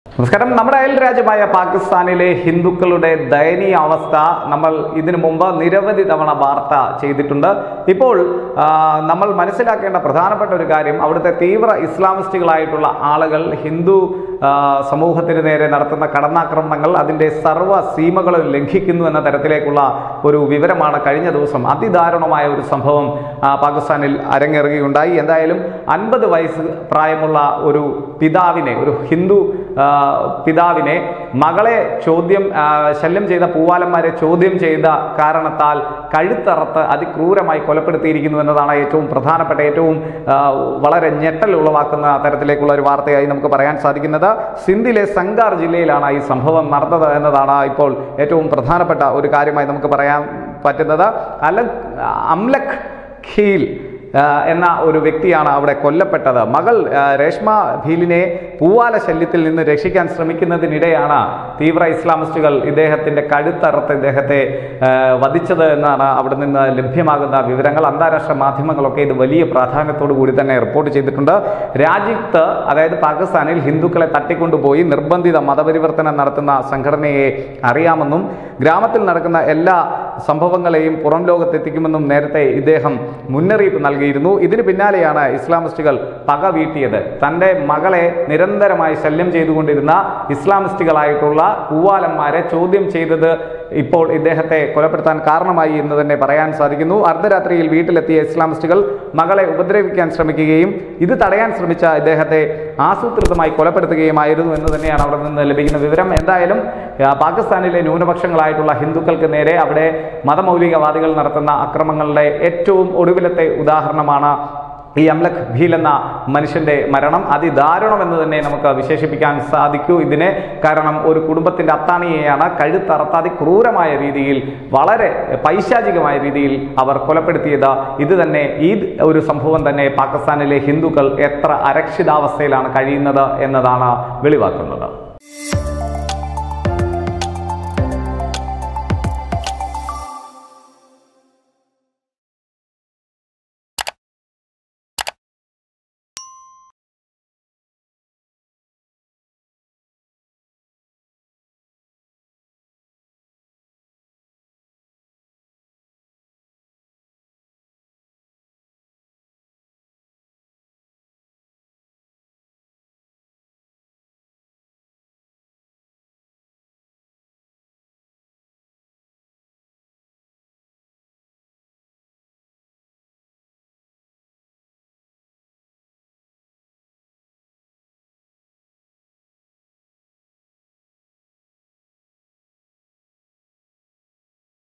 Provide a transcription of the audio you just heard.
നമസ്കാരം നമ്മുടെ അയൽ രാജ്യമായ പാകിസ്ഥാനിലെ ഹിന്ദുക്കളുടെ ദയനീയ അവസ്ഥ നമ്മൾ ഇതിനു മുമ്പ് നിരവധി തവണ വാർത്ത ചെയ്തിട്ടുണ്ട് ഇപ്പോൾ ആ, നമ്മൾ മനസ്സിലാക്കേണ്ട പ്രധാനപ്പെട്ട ഒരു കാര്യം അവിടുത്തെ തീവ്ര ഇസ്ലാമിസ്റ്റുകളായിട്ടുള്ള ആളുകൾ ഹിന്ദു ആ, സമൂഹത്തിന് നേരെ നടത്തുന്ന കടന്നാക്രമണങ്ങൾ അതിൻ്റെ സർവ്വ സീമകളും ലംഘിക്കുന്നു എന്ന തരത്തിലേക്കുള്ള ഒരു വിവരമാണ് കഴിഞ്ഞ ദിവസം അതിദാരുണമായ ഒരു സംഭവം ആ, പാകിസ്ഥാനിൽ അരങ്ങേറുകയുണ്ടായി എന്തായാലും അൻപത് വയസ്സ് പ്രായമുള്ള ഒരു പിതാവിനെ ഒരു ഹിന്ദു ആ, പിതാവിനെ മകളെ ചോദ്യം ആ, ശല്യം ചെയ്ത പൂവാലന്മാരെ ചോദ്യം ചെയ്ത കാരണത്താൽ കഴുത്തറത്ത് അതിക്രൂരമായി കൊലപ്പെടുത്തിയിരിക്കുന്നു എന്നതാണ് ഏറ്റവും പ്രധാനപ്പെട്ട ഏറ്റവും ആ, വളരെ ഞെട്ടൽ ഉളവാക്കുന്ന തരത്തിലേക്കുള്ള ഒരു വാർത്തയായി നമുക്ക് പറയാൻ സാധിക്കുന്നത് സിന്ധിലെ സംഗാർ ജില്ലയിലാണ് ഈ സംഭവം നടന്നത് എന്നതാണ് ഇപ്പോൾ ഏറ്റവും പ്രധാനപ്പെട്ട ഒരു കാര്യമായി നമുക്ക് പറയാൻ പറ്റുന്നത് അലക് അംലക് ഖീൽ ആ, എന്ന ഒരു വ്യക്തിയാണ് അവിടെ കൊല്ലപ്പെട്ടത് മകൾ ആ, രേഷ്മ ഭീലിനെ പൂവാല ശല്യത്തിൽ നിന്ന് രക്ഷിക്കാൻ ശ്രമിക്കുന്നതിനിടെയാണ് തീവ്ര ഇസ്ലാമിസ്റ്റുകൾ ഇദ്ദേഹത്തിന്റെ കഴുത്തറുത്ത് ഇദ്ദേഹത്തെ ആ, വധിച്ചത് എന്നാണ് അവിടെ നിന്ന് ലഭ്യമാകുന്ന വിവരങ്ങൾ അന്താരാഷ്ട്ര മാധ്യമങ്ങളൊക്കെ ഇത് വലിയ പ്രാധാന്യത്തോടു കൂടി തന്നെ റിപ്പോർട്ട് ചെയ്തിട്ടുണ്ട് രാജ്യത്ത് അതായത് പാകിസ്ഥാനിൽ ഹിന്ദുക്കളെ തട്ടിക്കൊണ്ടുപോയി നിർബന്ധിത മതപരിവർത്തനം നടത്തുന്ന സംഘടനയെ അറിയാമെന്നും ഗ്രാമത്തിൽ നടക്കുന്ന എല്ലാ സംഭവങ്ങളെയും പുറം ലോകത്തെത്തിക്കുമെന്നും നേരത്തെ ഇദ്ദേഹം മുന്നറിയിപ്പ് നൽകിയിരുന്നു ഇതിന് പിന്നാലെയാണ് ഇസ്ലാമിസ്റ്റുകൾ പക വീട്ടിയത് തൻ്റെ മകളെ നിരന്തരമായി ശല്യം ചെയ്തുകൊണ്ടിരുന്ന ഇസ്ലാമിസ്റ്റുകളായിട്ടുള്ള പൂവാലന്മാരെ ചോദ്യം ചെയ്തത് ഇപ്പോൾ ഇദ്ദേഹത്തെ കൊലപ്പെടുത്താൻ കാരണമായി എന്ന് തന്നെ പറയാൻ സാധിക്കുന്നു അർദ്ധരാത്രിയിൽ വീട്ടിലെത്തിയ ഇസ്ലാമിസ്റ്റുകൾ മകളെ ഉപദ്രവിക്കാൻ ശ്രമിക്കുകയും ഇത് തടയാൻ ശ്രമിച്ച ഇദ്ദേഹത്തെ ആസൂത്രിതമായി കൊലപ്പെടുത്തുകയുമായിരുന്നു എന്ന് തന്നെയാണ് അവിടെ നിന്ന് ലഭിക്കുന്ന വിവരം എന്തായാലും ആ, പാകിസ്ഥാനിലെ ന്യൂനപക്ഷങ്ങളായിട്ടുള്ള ഹിന്ദുക്കൾക്ക് നേരെ അവിടെ മതമൗലികവാദികൾ നടത്തുന്ന അക്രമങ്ങളുടെ ഏറ്റവും ഒടുവിലത്തെ ഉദാഹരണമാണ് ഈ അംലക് ഭീൽ എന്ന മനുഷ്യന്റെ മരണം അതിദാരുണം എന്ന് തന്നെ നമുക്ക് വിശേഷിപ്പിക്കാൻ സാധിക്കൂ ഇതിനെ കാരണം ഒരു കുടുംബത്തിന്റെ അത്താണിയെയാണ് കഴുത്തറത്ത് അതിക്രൂരമായ രീതിയിൽ വളരെ പൈശാചികമായ രീതിയിൽ അവർ കൊലപ്പെടുത്തിയത് ഇത് തന്നെ ഈ ഒരു സംഭവം തന്നെ പാകിസ്ഥാനിലെ ഹിന്ദുക്കൾ എത്ര അരക്ഷിതാവസ്ഥയിലാണ് കഴിയുന്നത് എന്നതാണ് വെളിവാക്കുന്നത്